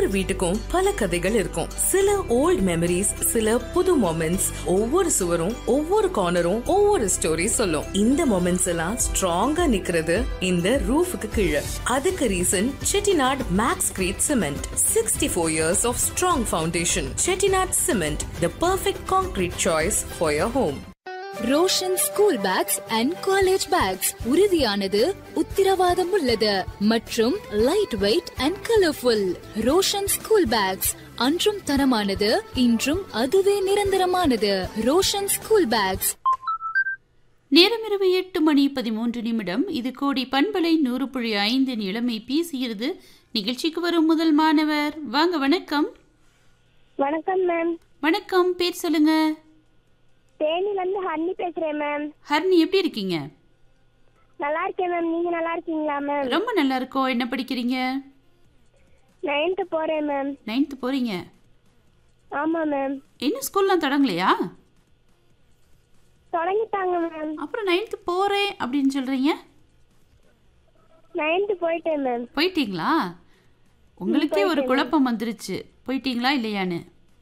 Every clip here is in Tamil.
ஒவ்வொரு வீட்டுக்கும் பல கதைகள் இருக்கும் சில ஓல்ட் மெமரிஸ் சில புது மொமெண்ட்ஸ் ஒவ்வொரு சுவரும் ஒவ்வொரு கார்னரும் ஒவ்வொரு ஸ்டோரி சொல்லும் இந்த மொமெண்ட்ஸ் எல்லாம் ஸ்ட்ராங்கா நிக்கிறது இந்த ரூஃபுக்கு கீழே அதுக்கு reason Chettinad Maxcrete cement sixty four years of strong foundation Chettinad cement the perfect concrete choice for your home Roshan school bags and college bags உறுதியானது உத்திரவாதம் உள்ளது மற்றும் light weight and colourful Roshan school bags அன்றும் தரமானது இன்றும் அதுவே நிரந்தரமானது ரோஷன் ஸ்கூல் பேக்ஸ் நேரம் இரவு எட்டு மணி பதிமூன்று நிமிடம் இது கோடி பண்பலை நூறு புள்ளி ஐந்தின் இளமை பேசுகிறது நிகழ்ச்சிக்கு வரும் முதல் மாணவர் வாங்க வணக்கம் வணக்கம் மேம் வணக்கம் பேர் சொல்லுங்க தேனில இருந்து ஹன்னி பேசுறேன் மேம் ஹர்னி எப்படி இருக்கீங்க நல்லா இருக்கேன் மேம் நீங்க நல்லா இருக்கீங்களா மேம் ரொம்ப நல்லா இருக்கோம் என்ன படிக்கிறீங்க நைன்த்து போறேன் மேம் நைன்த்து போறீங்க ஆமா மேம் என்ன ஸ்கூல்லாம் தொடங்கலையா தொடங்கிட்டாங்க மேம் அப்புறம் நைன்த்து போறேன் அப்படின்னு சொல்றீங்க நைன்த்து போயிட்டேன் மேம் போயிட்டீங்களா உங்களுக்கே ஒரு குழப்பம் வந்துருச்சு போயிட்டீங்களா இல்லையான்னு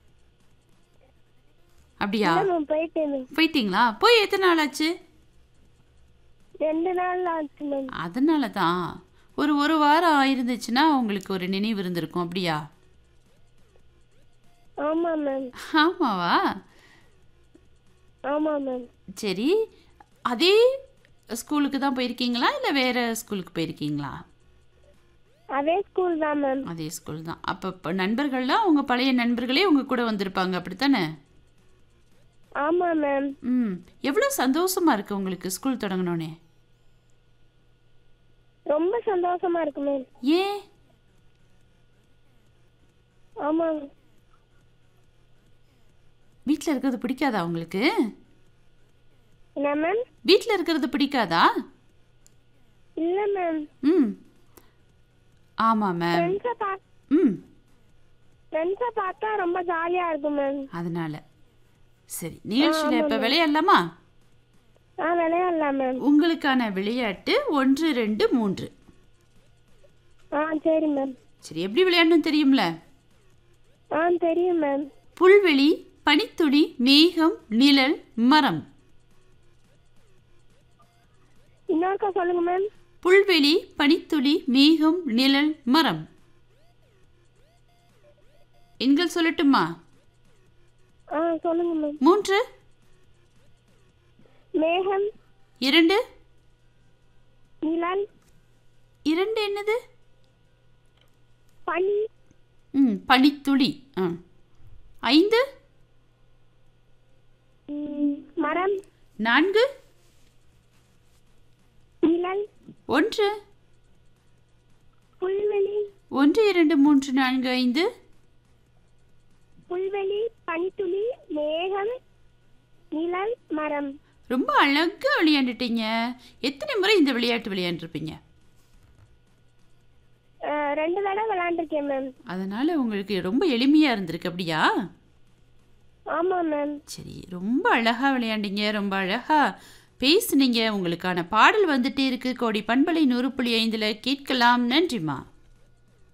அப்படியா இல்ல மேம் போயிட்டேன் மேம் போயிட்டீங்களா போய் எத்தனை நாள் ஆச்சு ரெண்டு நாள் ஆச்சு மேம் அதனால தான் ஒரு ஒரு வாரம் ஆயிருந்துச்சுன்னா உங்களுக்கு ஒரு நினைவு இருந்திருக்கும் அப்படியா ஆமா மேம் ஆமாவா ஆமா மேம் சரி அதே ஸ்கூலுக்கு தான் போயிருக்கீங்களா இல்லை வேற ஸ்கூலுக்கு போயிருக்கீங்களா அதே ஸ்கூல் தான் மேம் அதே ஸ்கூல் தான் அப்போ இப்போ நண்பர்கள்லாம் உங்கள் பழைய நண்பர்களே உங்கள் கூட வந்திருப்பாங்க அப்படித்தானே ஆமா மேம் ம் எவ்வளோ சந்தோஷமா இருக்கு உங்களுக்கு ஸ்கூல் தொடங்கினோடனே ரொம்ப சந்தோஷமா இருக்கு மேம் ஏன் ஆமா வீட்டில் இருக்கிறது பிடிக்காதா உங்களுக்கு என்ன மேம் வீட்டில் இருக்கிறது பிடிக்காதா இல்ல மேம் ம் ஆமாம் மேம் ஃப்ரெண்ட்ஸை பா ம் ஃப்ரெண்ட்ஸை பார்த்தா ரொம்ப ஜாலியா இருக்கும் மேம் அதனால சரி நிகழ்ச்சியில் இப்போ விளையாடலாமா ஆ விளையாடலாம் மேம் உங்களுக்கான விளையாட்டு ஒன்று ரெண்டு மூன்று ஆ சரி மேம் சரி எப்படி விளையாடணும் தெரியும்ல ஆ தெரியும் மேம் புல்வெளி பனித்துளி மேகம் நிழல் மரம் இன்னொருக்கா சொல்லுங்க மேம் புல்வெளி பனித்துளி மேகம் நிழல் மரம் எண்கள் சொல்லட்டுமா ஆ சொல்லுங்க மேம் மூன்று மேகம் இரண்டு நிழல் இரண்டு என்னது பனி ம் பனித்துளி ஆ ஐந்து ம், மரம் நான்கு நிழல் ஒன்று புல்வெளி ஒன்று இரண்டு மூன்று நான்கு ஐந்து புல்வெளி பனித்துளி மேகம் நிழல் மரம் ரொம்ப அழகா விளையாண்டுட்டீங்க எத்தனை முறை இந்த விளையாட்டு விளையாண்டுருப்பீங்க ஆ, ரெண்டு தடவை விளையாண்டுருக்கேன் மேம் அதனால உங்களுக்கு ரொம்ப எளிமையா இருந்திருக்கு அப்படியா ஆமா மேம் சரி ரொம்ப அழகா விளையாண்டீங்க ரொம்ப அழகா பேசுனீங்க உங்களுக்கான பாடல் வந்துட்டே இருக்கு கோடி பண்பலை நூறு புள்ளி ஐந்துல கேட்கலாம் நன்றிம்மா